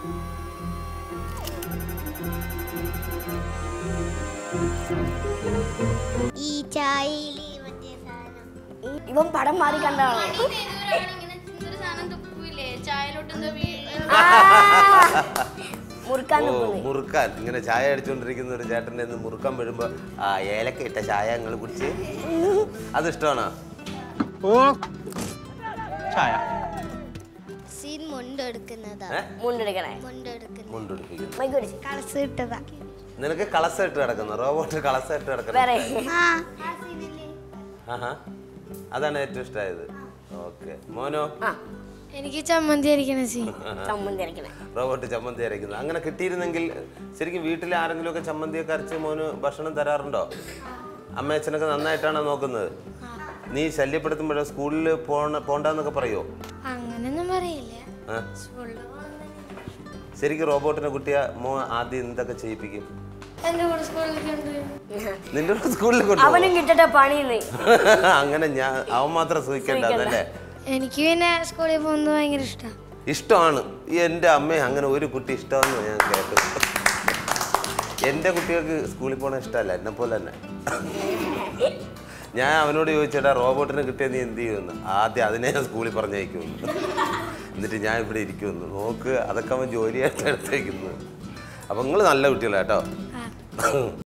ഈ ചായയിൽ മറ്റേ സാധനം ഈ- ഇവൻ പടം മാറി കണ്ടാണോ മുറുക്കാൻ ഓ നിൽക്കുന്നത് മുറുക്കാൻ ഇങ്ങനെ ചായ അടിച്ചുകൊണ്ടിരിക്കുന്ന ഒരു ചേട്ടൻ്റെ നിന്ന് മുറുക്കാൻ വീഴുമ്പോ ആ ഏലക്ക ഇട്ട ചായ നിങ്ങൾ കുടിച്ച് അത് ഇഷ്ടമാണോ ഓ ചായ സീൻ മുണ്ടെടുക്കുന്നതാ ഏ? മുണ്ടെടുക്കണേ മുണ്ടെടുക്കുന്നത് മുണ്ടുടിപ്പിക്കുന്നു മൈക്ക് പിടിച്ച് കളസ് ഇട്ടതാ നിനക്ക് കളസായിട്ട് കിടക്കുന്നു റോബോട്ട് കളസായിട്ട് കിടക്കുന്നു വേറെ ആ ആഹാ അതാണ് ഏറ്റവും ഇഷ്ടമായത് ഓക്കെ മോനോ ആ എനിക്ക് ചമ്മന്തി അരിക്കണ സീൻ ചമ്മന്തി അരക്കണേ റോബോട്ട് ചമ്മന്തി അരയ്ക്കുന്നത് അങ്ങനെ കിട്ടിയിരുന്നെങ്കിൽ ശരിക്കും വീട്ടിൽ ആരെങ്കിലും ഒക്കെ ചമ്മന്തിയൊക്കെ അരച്ച് മോന് ഭക്ഷണം തരാറുണ്ടോ അമ്മയച്ഛനൊക്കെ നന്നായിട്ടാണോ നോക്കുന്നത് നീ ശല്യപ്പെടുത്തുമ്പോഴോ സ്കൂളിൽ പോണ പോണ്ടെന്നൊക്കെ പറയോ അങ്ങനൊന്നും പറയില്ല ആ? സ്കൂളിൽ ശരിക്കും റോബോട്ടിനെ കുട്ടിയെ മോ ആദ്യം എന്തൊക്കെ ചെയ്യിപ്പിക്കും എന്റെ കൂടെ സ്കൂളിലേക്ക് ഉണ്ട് നിന്റെ കൂടെ സ്കൂളിൽ കൊണ്ടു അവനും കിട്ടട്ടെ പണിന്ന് അങ്ങനെ ഞാൻ അവൻ മാത്രം സൂഹിക്കണ്ടല്ലേ എനിക്ക് പിന്നെ സ്കൂളിൽ പോകുന്നത് ഭയങ്കര ഇഷ്ടമാണ് ഇഷ്ടമാണ് ഈ എൻ്റെ അമ്മയെ അങ്ങനെ ഒരു കുട്ടി ഇഷ്ടമെന്ന് ഞാൻ കേട്ടു എൻ്റെ കുട്ടികൾക്ക് സ്കൂളിൽ പോകണ ഇഷ്ടമല്ല എന്നെ പോലെ തന്നെ ഞാൻ അവനോട് ചോദിച്ചേട്ടാ റോബോട്ടിനെ കിട്ടിയ നീ എന്ത് ചെയ്യുമെന്ന് ആദ്യം അതിനെ ഞാൻ സ്കൂളിൽ പറഞ്ഞയക്കുമെന്ന് എന്നിട്ട് ഞാൻ ഇവിടെ ഇരിക്കുമെന്ന് നോക്ക് അതൊക്കെ അവൻ ജോലിയായിട്ട് എടുത്തേക്കുന്നത് അപ്പം നിങ്ങൾ നല്ല കുട്ടികളാട്ടോ